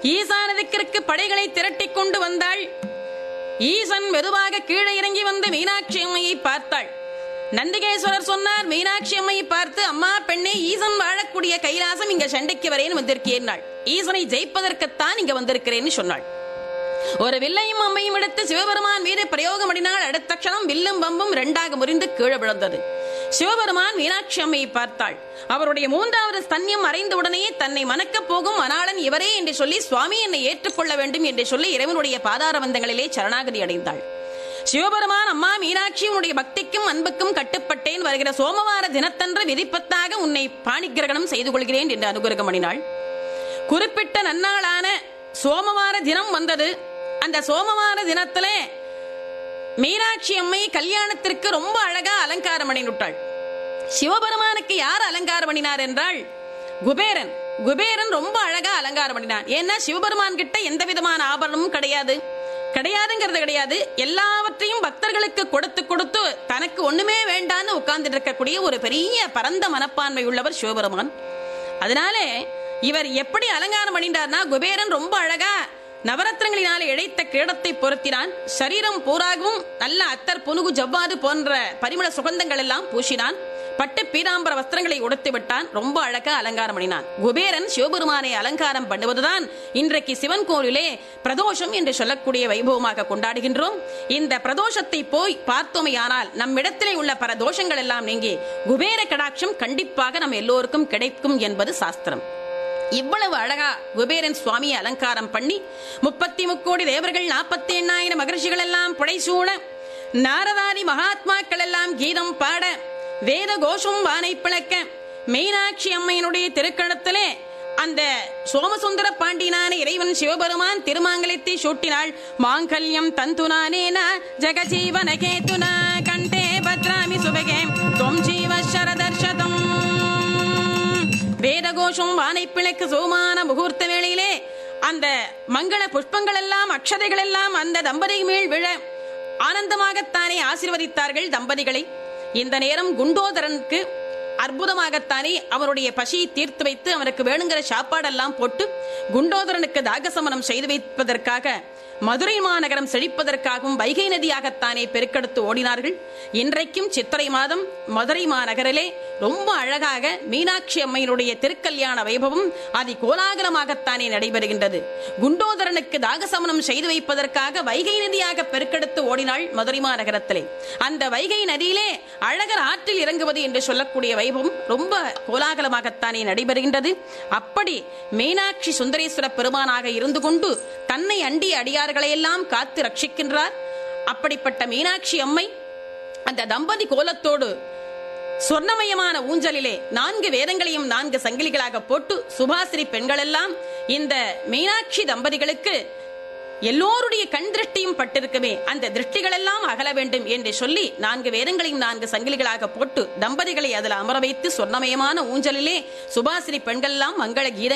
ஈசானதிக்கிற்கு படைகளை திரட்டிக் கொண்டு வந்தாள் ஈசன் மெதுவாக கீழே இறங்கி வந்து மீனாட்சி அம்மையை பார்த்தாள் நந்திகேஸ்வரர் சொன்னார் மீனாட்சி அம்மையை பார்த்து அம்மா பெண்ணே ஈசன் வாழக்கூடிய கைலாசம் இங்க சண்டைக்கு வரேன் வந்திருக்கேன் ஈசனை ஜெயிப்பதற்குத்தான் இங்க வந்திருக்கிறேன்னு சொன்னாள் ஒரு வில்லையும் அம்மையும் எடுத்து சிவபெருமான் மீது பிரயோகம் அடினால் அடுத்த க்ஷணம் வில்லும் பம்பும் ரெண்டாக முறிந்து கீழே விழுந்தது சிவபெருமான் மீனாட்சி அம்மையை பார்த்தாள் அவருடைய மூன்றாவது ஸ்தன்யம் அறைந்த உடனே தன்னை மணக்கப் போகும் மணாளன் இவரே என்று சொல்லி சுவாமி என்னை ஏற்றுக்கொள்ள வேண்டும் என்று சொல்லி இறைவனுடைய பாதாரவந்தங்களிலே சரணாகதி அடைந்தாள் சிவபெருமான் அம்மா மீனாட்சி உன்னுடைய பக்திக்கும் அன்புக்கும் கட்டுப்பட்டேன் வருகிற சோமவார தினத்தன்று விதிப்பத்தாக உன்னை பாணிகிரகணம் செய்து கொள்கிறேன் என்று அனுகிரகம் பண்ணினாள் குறிப்பிட்ட நன்னாளான சோமவார தினம் வந்தது அந்த சோமவார தினத்திலே மீனாட்சி அம்மை கல்யாணத்திற்கு ரொம்ப அழகா அலங்காரம் பண்ணிவிட்டாள் சிவபெருமானுக்கு யார் அலங்காரம் பண்ணினார் என்றால் குபேரன் குபேரன் ரொம்ப அழகா அலங்காரம் பண்ணினான் ஏன்னா சிவபெருமான் கிட்ட எந்த விதமான ஆபரணமும் கிடையாது கிடையாதுங்கிறது கிடையாது எல்லாவற்றையும் பக்தர்களுக்கு கொடுத்து கொடுத்து தனக்கு ஒண்ணுமே வேண்டான்னு உட்கார்ந்துட்டு இருக்கக்கூடிய ஒரு பெரிய பரந்த மனப்பான்மை உள்ளவர் சிவபெருமான் அதனாலே இவர் எப்படி அலங்காரம் பண்ணிட்டார்னா குபேரன் ரொம்ப அழகா நவரத்னங்களினாலே இழைத்த கிரீடத்தை பொருத்தினான் சரீரம் பூராகவும் நல்ல அத்தர் புனுகு ஜவ்வாது போன்ற பரிமள சுகந்தங்கள் எல்லாம் பூசினான் பட்டு பீதாம்பர வஸ்திரங்களை உடுத்து விட்டான் ரொம்ப அழகா அலங்காரம் பண்ணினான் குபேரன் சிவபெருமானை அலங்காரம் பண்ணுவதுதான் இன்றைக்கு சிவன் கோவிலே பிரதோஷம் என்று சொல்லக்கூடிய வைபவமாக கொண்டாடுகின்றோம் இந்த பிரதோஷத்தை போய் பார்த்தோமையானால் நம்மிடத்திலே உள்ள பல தோஷங்கள் எல்லாம் நீங்கி குபேர கடாட்சம் கண்டிப்பாக நம்ம எல்லோருக்கும் கிடைக்கும் என்பது சாஸ்திரம் இவ்வளவு அழகா குபேரன் சுவாமியை அலங்காரம் பண்ணி முப்பத்தி முக்கோடி தேவர்கள் நாற்பத்தி எண்ணாயிரம் மகர்ஷிகள் எல்லாம் புடைசூழ நாரதாரி மகாத்மாக்கள் எல்லாம் கீதம் பாட வேத கோஷம் வானை பிளக்க மீனாட்சி அம்மையினுடைய திருக்கணத்திலே அந்த சோமசுந்தர பாண்டியனான இறைவன் சிவபெருமான் திருமாங்கலத்தை சூட்டினாள் மாங்கல்யம் தந்துனானேன ஜெகஜீவன கேதுனா கண்டே பத்ராமி சுபகே தொம் ஜீவ சரதர்ஷதம் வேதகோஷம் வானைப்பிழைக்கு சோமான முகூர்த்த வேளையிலே அந்த மங்கள புஷ்பங்கள் எல்லாம் அக்ஷதைகள் எல்லாம் அந்த தம்பதி மேல் விழ ஆனந்தமாகத்தானே ஆசீர்வதித்தார்கள் தம்பதிகளை இந்த நேரம் குண்டோதரனுக்கு அற்புதமாகத்தானே அவருடைய பசியை தீர்த்து வைத்து அவனுக்கு வேணுங்கிற சாப்பாடெல்லாம் போட்டு குண்டோதரனுக்கு தாகசமனம் செய்து வைப்பதற்காக மதுரை மாநகரம் செழிப்பதற்காகவும் வைகை நதியாகத்தானே பெருக்கெடுத்து ஓடினார்கள் இன்றைக்கும் சித்திரை மாதம் மதுரை மாநகரிலே ரொம்ப அழகாக மீனாட்சி அம்மையினுடைய திருக்கல்யாண வைபவம் அதி கோலாகலமாகத்தானே நடைபெறுகின்றது குண்டோதரனுக்கு தாகசமனம் செய்து வைப்பதற்காக வைகை நதியாக பெருக்கெடுத்து ஓடினாள் மதுரை மாநகரத்திலே அந்த வைகை நதியிலே அழகர் ஆற்றில் இறங்குவது என்று சொல்லக்கூடிய வைபவம் ரொம்ப கோலாகலமாகத்தானே நடைபெறுகின்றது அப்படி மீனாட்சி சுந்தரேஸ்வர பெருமானாக இருந்து கொண்டு தன்னை அண்டிய அடியார்களை எல்லாம் காத்து ரட்சிக்கின்றார் அப்படிப்பட்ட மீனாட்சி அம்மை அந்த தம்பதி கோலத்தோடு சொர்ணமயமான ஊஞ்சலிலே நான்கு வேதங்களையும் நான்கு சங்கிலிகளாக போட்டு சுபாசிரி பெண்கள் எல்லாம் இந்த மீனாட்சி தம்பதிகளுக்கு எல்லோருடைய கண் திருஷ்டியும் பட்டிருக்குமே அந்த திருஷ்டிகள் எல்லாம் அகல வேண்டும் என்று சொல்லி நான்கு வேதங்களையும் நான்கு சங்கிலிகளாக போட்டு தம்பதிகளை அதில் அமர வைத்து சொர்ணமயமான ஊஞ்சலிலே சுபாசிரி பெண்கள் எல்லாம் மங்கள கீதங்கள்